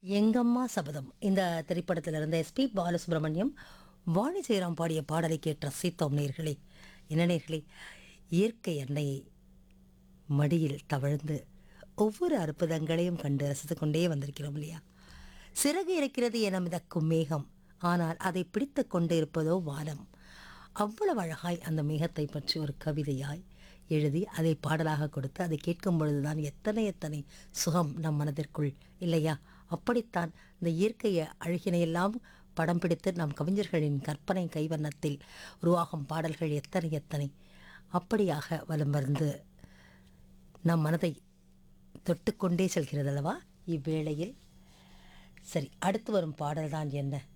எங்கம்மா சபதம் இந்த திரைப்படத்தில் இருந்த எஸ்பி பாலசுப்ரமணியம் வாணி ஜெயராம் பாடிய பாடலை கேட்டு ரசித்தோம் நேர்களே என்ன நேர்களே இயற்கை எண்ணெயை மடியில் தவழ்ந்து ஒவ்வொரு அற்புதங்களையும் கண்டு ரசித்துக் கொண்டே வந்திருக்கிறோம் இல்லையா சிறகு இருக்கிறது என மிதக்கும் மேகம் ஆனால் அதை பிடித்து கொண்டு இருப்பதோ வானம் அவ்வளவு அழகாய் அந்த மேகத்தை பற்றி ஒரு கவிதையாய் எழுதி அதை பாடலாக கொடுத்து அதை கேட்கும் பொழுதுதான் எத்தனை எத்தனை சுகம் நம் மனதிற்குள் இல்லையா அப்படித்தான் இந்த இயற்கை அழகினையெல்லாம் படம் பிடித்து நம் கவிஞர்களின் கற்பனை கைவண்ணத்தில் உருவாகும் பாடல்கள் எத்தனை எத்தனை அப்படியாக வலம் வந்து நம் மனதை தொட்டுக்கொண்டே செல்கிறது அல்லவா இவ்வேளையில் சரி அடுத்து வரும் பாடல் தான் என்ன